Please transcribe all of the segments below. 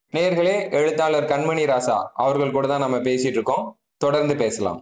நேர்களே எழுத்தாளர் கண்மணி ராசா அவர்கள் கூட தான் நம்ம பேசிட்டு இருக்கோம் தொடர்ந்து பேசலாம்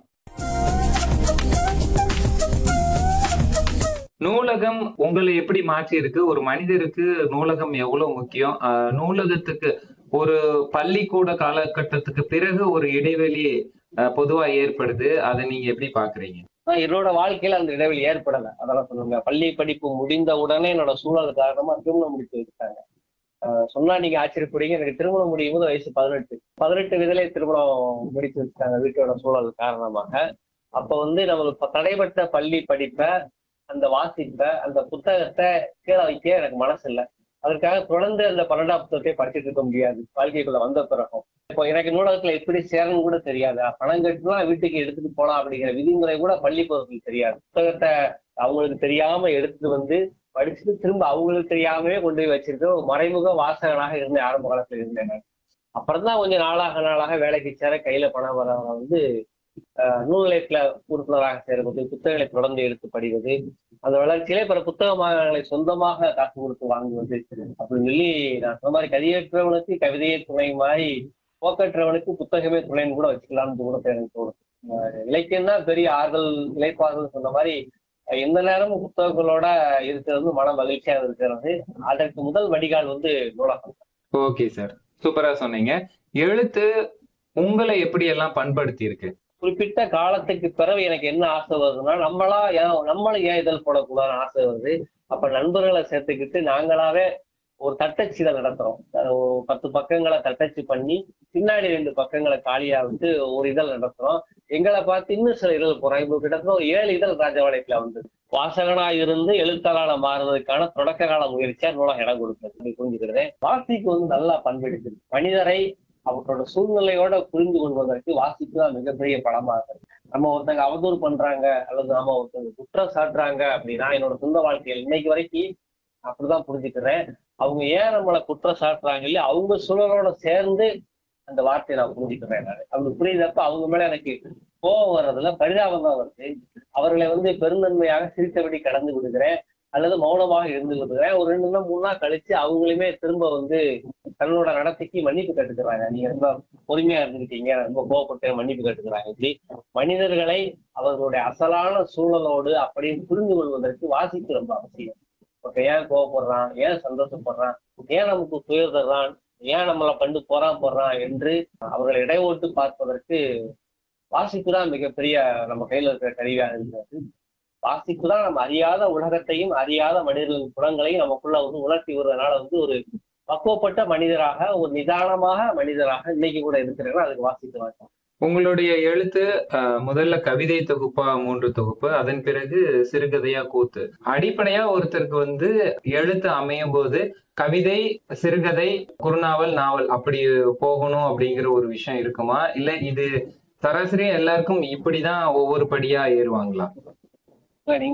நூலகம் உங்களை எப்படி மாற்றி இருக்கு ஒரு மனிதருக்கு நூலகம் எவ்வளவு முக்கியம் ஆஹ் நூலகத்துக்கு ஒரு பள்ளிக்கூட காலகட்டத்துக்கு பிறகு ஒரு இடைவெளி ஆஹ் பொதுவா ஏற்படுது அதை நீங்க எப்படி பாக்குறீங்க ஆனா என்னோட வாழ்க்கையில அந்த இடைவெளி ஏற்படல அதெல்லாம் சொல்லுங்க பள்ளி படிப்பு முடிந்த உடனே என்னோட சூழல் காரணமா திருமணம் முடித்து வச்சுட்டாங்க ஆஹ் சொன்னா நீங்க ஆச்சரியப்படுவீங்க எனக்கு திருமணம் முடியும் போது வயசு பதினெட்டு பதினெட்டு விதலே திருமணம் முடித்து வச்சுட்டாங்க வீட்டோட சூழல் காரணமாக அப்ப வந்து நம்மளுக்கு தடைப்பட்ட பள்ளி படிப்பை அந்த வாசிப்பை அந்த புத்தகத்தை கீழே வைக்க எனக்கு மனசு இல்லை அதற்காக தொடர்ந்து அந்த பன்னெண்டாம் புத்தகத்தை படிச்சுட்டு இருக்க முடியாது வாழ்க்கைக்குள்ள வந்த பிறகும் இப்போ எனக்கு நூலகத்துல எப்படி சேரணும் கூட தெரியாது பணம் கட்டுலாம் வீட்டுக்கு எடுத்துட்டு போலாம் அப்படிங்கிற விதிமுறை கூட பள்ளி பருவத்தில் தெரியாது புத்தகத்தை அவங்களுக்கு தெரியாம எடுத்துட்டு வந்து படிச்சுட்டு திரும்ப அவங்களுக்கு தெரியாமவே கொண்டு போய் வச்சிருக்க ஒரு மறைமுக வாசகனாக இருந்தேன் ஆரம்ப காலத்துல இருந்தேன் நான். அப்புறம் தான் கொஞ்சம் நாளாக நாளாக வேலைக்கு சேர கையில பணம் வர வர வந்து ஆஹ் நூல் நிலையத்துல உறுப்பினராக சேர்வது புத்தகங்களை தொடர்ந்து எடுத்து படிவது அந்த வளர்ச்சியிலே பிற புத்தகங்களை சொந்தமாக காசு கொடுத்து வாங்குவது அப்படின்னு சொல்லி நான் சொன்ன மாதிரி கதியேற்றவனுக்கு கவிதையே துணை மாதிரி போக்கற்றவனுக்கு புத்தகமே துணைன்னு கூட வச்சுக்கலாம்னு கூட எனக்கு தோணும் ஆஹ் இலக்கியம் தான் பெரிய ஆறுதல் இலைப்பாறுதல் சொன்ன மாதிரி அஹ் எந்த நேரமும் புத்தகங்களோட இருக்கிறது மன மகிழ்ச்சியாக இருக்கிறது அதற்கு முதல் வடிகால் வந்து நூலகம் ஓகே சார் சூப்பரா சொன்னீங்க எழுத்து உங்களை எப்படி எல்லாம் பண்படுத்தி இருக்கு குறிப்பிட்ட காலத்துக்கு பிறகு எனக்கு என்ன ஆசை வருதுன்னா நம்மளா ஏன் நம்மளும் ஏன் இதழ் போடக்கூடாதுன்னு ஆசை வருது அப்ப நண்பர்களை சேர்த்துக்கிட்டு நாங்களாவே ஒரு தட்டச்சு இதை நடத்துறோம் அஹ் ஒரு பத்து பக்கங்களை தட்டச்சு பண்ணி பின்னாடி ரெண்டு பக்கங்களை காலியா விட்டு ஒரு இதழ் நடத்துறோம் எங்களை பார்த்து இன்னும் சில இதழ் போறோம் இப்போ கிட்டத்தட்ட ஒரு ஏழு இதழ் ராஜபாளையத்துல வந்து வாசகனா இருந்து எழுத்தாளனா மாறுவதற்கான தொடக்க கால முயற்சியா நூலகம் இடம் கொடுக்குறது புரிஞ்சுக்கிறேன் வாசிக்கு வந்து நல்லா பண்பெடுக்குது மனிதரை அவர்களோட சூழ்நிலையோட புரிந்து கொள்வதற்கு வாசிப்பு தான் மிகப்பெரிய பலமா இருக்கு நம்ம ஒருத்தங்க அவதூறு பண்றாங்க அல்லது நாம ஒருத்தங்க குற்றம் சாட்டுறாங்க அப்படின்னா என்னோட சொந்த வாழ்க்கையில் இன்னைக்கு வரைக்கும் அப்படிதான் புரிஞ்சுக்கிறேன் அவங்க ஏன் நம்மளை குற்றம் சாட்டுறாங்க இல்லையா அவங்க சூழலோட சேர்ந்து அந்த வார்த்தையை நான் புரிஞ்சுக்கிறேன் நான் அப்படி புரியுதப்ப அவங்க மேல எனக்கு கோபம் வர்றதுல பரிதாபம் தான் வருது அவர்களை வந்து பெருந்தன்மையாக சிரித்தபடி கடந்து விடுகிறேன் அல்லது மௌனமாக இருந்து விடுகிறேன் ஒரு ரெண்டு நாள் மூணு நாள் கழிச்சு அவங்களுமே திரும்ப வந்து தன்னோட நடத்தைக்கு மன்னிப்பு கட்டுக்கிறாங்க நீங்க ரொம்ப பொறுமையா இருந்துக்கிட்டீங்க ரொம்ப கோவப்பட்டு மன்னிப்பு கட்டுக்கிறாங்க இப்படி மனிதர்களை அவர்களுடைய அசலான சூழலோடு அப்படின்னு புரிந்து கொள்வதற்கு வாசிப்பு ரொம்ப அவசியம் இப்ப ஏன் கோவப்படுறான் ஏன் சந்தோஷப்படுறான் ஏன் நமக்கு துயர் தர்றான் ஏன் நம்மளை கண்டு போறான் போடுறான் என்று அவர்களை இடைவோட்டு பார்ப்பதற்கு வாசிப்பு தான் மிகப்பெரிய நம்ம கையில இருக்கிற கருவியாக இருக்கிறது வாசிப்பு தான் நம்ம அறியாத உலகத்தையும் அறியாத மனிதர்களின் குணங்களையும் நமக்குள்ள வந்து உணர்த்தி வருவதனால வந்து ஒரு பக்குவப்பட்ட மனிதராக ஒரு நிதானமாக மனிதராக இன்னைக்கு கூட இருக்கிறாங்க அதுக்கு வாசித்து வாங்க உங்களுடைய எழுத்து அஹ், முதல்ல கவிதை தொகுப்பா மூன்று தொகுப்பு அதன் பிறகு சிறுகதையா கூத்து அடிப்படையா ஒருத்தருக்கு வந்து எழுத்து அமையும் போது கவிதை சிறுகதை குறுநாவல் நாவல் அப்படி போகணும் அப்படிங்கிற ஒரு விஷயம் இருக்குமா இல்ல இது சராசரியா எல்லாருக்கும் இப்படிதான் ஒவ்வொரு படியா ஏறுவாங்களா நீங்க